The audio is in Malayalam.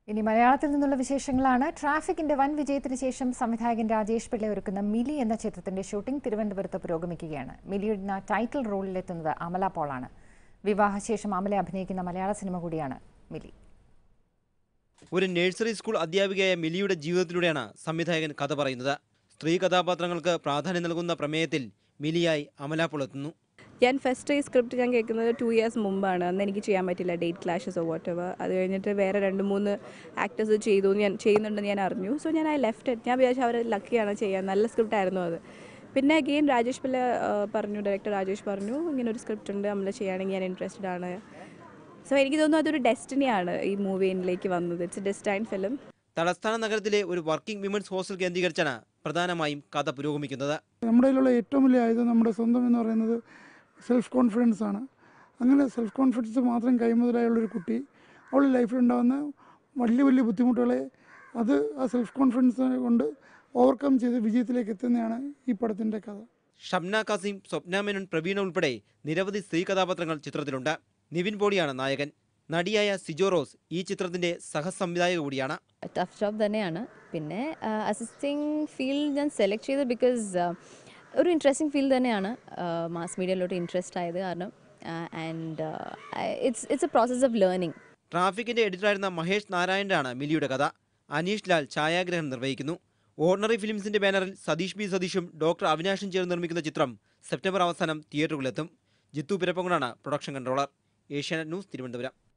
ഇനി മലയാളത്തിൽ നിന്നുള്ള വിശേഷങ്ങളാണ് ട്രാഫിക്കിന്റെ വൻ വിജയത്തിന് ശേഷം സംവിധായകൻ രാജേഷ് പിള്ള ഒരുക്കുന്ന മിലി എന്ന ചിത്രത്തിന്റെ ഷൂട്ടിംഗ് തിരുവനന്തപുരത്ത് പുരോഗമിക്കുകയാണ് മിലിയുടെ ടൈറ്റിൽ റോളിലെത്തുന്നത് അമല പോളാണ് വിവാഹശേഷം അമല അഭിനയിക്കുന്ന മലയാള സിനിമ കൂടിയാണ് മിലി ഒരു നഴ്സറി സ്കൂൾ അധ്യാപികയായ മിലിയുടെ ജീവിതത്തിലൂടെയാണ് സംവിധായകൻ കഥ പറയുന്നത് സ്ത്രീ കഥാപാത്രങ്ങൾക്ക് പ്രാധാന്യം നൽകുന്ന പ്രമേയത്തിൽ മിലിയായി അമലാപ്പോൾ എത്തുന്നു ഞാൻ ഫസ്റ്റ് ഈ സ്ക്രിപ്റ്റ് ഞാൻ കേൾക്കുന്നത് ടു ഇയേഴ്സ് മുമ്പാണ് അന്ന് എനിക്ക് ചെയ്യാൻ പറ്റില്ല ഡേറ്റ് ക്ലാഷസോ വാട്ട് എവർ അത് കഴിഞ്ഞിട്ട് വേറെ രണ്ട് മൂന്ന് ആക്ടേഴ്സ് ചെയ്തു എന്ന് ഞാൻ ചെയ്യുന്നുണ്ടെന്ന് ഞാൻ അറിഞ്ഞു സോ ഞാൻ ഐ ലെഫ്റ്റ് ഞാൻ വിചാരിച്ചു അവർ ലക്കിയാണ് ചെയ്യാൻ നല്ല സ്ക്രിപ്റ്റ് ആയിരുന്നു അത് പിന്നെ അഗെയിൻ രാജേഷ് പിള്ള ആ, പറഞ്ഞു ഡയറക്ടർ രാജേഷ് പറഞ്ഞു ഇങ്ങനെ ഒരു സ്ക്രിപ്റ്റ് ഉണ്ട് നമ്മൾ ചെയ്യുകയാണെങ്കിൽ ഞാൻ ഇൻട്രസ്റ്റഡ് ആണ് സോ എനിക്ക് തോന്നുന്നു അതൊരു ഡെസ്റ്റിനിയാണ് ഈ മൂവിയിലേക്ക് വന്നത് ഇറ്റ്സ് ഡെസ്റ്റൈൻ ഫിലിം തലസ്ഥാന നഗരത്തിലെ ഒരു വർക്കിംഗ് വിമൻസ് ഹോസ്റ്റൽ കേന്ദ്രീകരിച്ചാണ് പ്രധാനമായും കഥ പുരോഗമിക്കുന്നത് നമ്മുടെ കയ്യിലുള്ള ഏറ്റവും വലിയ ആയുധം നമ്മുടെ സ്വന്തം എന്ന് പറയുന്നത് സെൽഫ് കോൺഫിഡൻസ് ആണ് അങ്ങനെ സെൽഫ് കോൺഫിഡൻസ് മാത്രം കൈമുതലായുള്ളൊരു കുട്ടി അവളുടെ ലൈഫിലുണ്ടാകുന്ന വലിയ വലിയ ബുദ്ധിമുട്ടുകളെ അത് ആ സെൽഫ് കോൺഫിഡൻസ് കൊണ്ട് ഓവർകം ചെയ്ത് വിജയത്തിലേക്ക് എത്തുന്നതാണ് ഈ പടത്തിൻ്റെ കഥ ഷംന കാസിം സ്വപ്ന മേനോൻ പ്രവീണ ഉൾപ്പെടെ നിരവധി സ്ത്രീ കഥാപാത്രങ്ങൾ ചിത്രത്തിലുണ്ട് നിവിൻ പോളിയാണ് നായകൻ നടിയായ സിജോ റോസ് ഈ ചിത്രത്തിന്റെ സഹസംവിധായക കൂടിയാണ് ടഫ് ജോബ് തന്നെയാണ് പിന്നെ അസിസ്റ്റിംഗ് ഫീൽഡ് ഞാൻ സെലക്ട് ചെയ്തത് ബിക്കോസ് ഒരു ഇൻട്രസ്റ്റിംഗ് ഫീൽഡ് തന്നെയാണ് മാസ് മീഡിയയിലോട്ട് ഇൻട്രസ്റ്റ് ആയത് കാരണം and it's it's a process of learning ട്രാഫിക്കിന്റെ എഡിറ്ററായിരുന്ന മഹേഷ് നാരായണനാണ് മിലിയുടെ കഥ അനീഷ് ലാൽ ഛായാഗ്രഹണം നിർവഹിക്കുന്നു ഓർഡിനറി ഫിലിംസിന്റെ ബാനറിൽ സതീഷ് ബി സതീഷും ഡോക്ടർ അവിനാഷും ചേർന്ന് നിർമ്മിക്കുന്ന ചിത്രം സെപ്റ്റംബർ അവസാനം തിയേറ്ററുകളിലെത്തും ജിത്തു പിരപ്പങ്കുളാണ് production controller Asianet news Thiruvananthapuram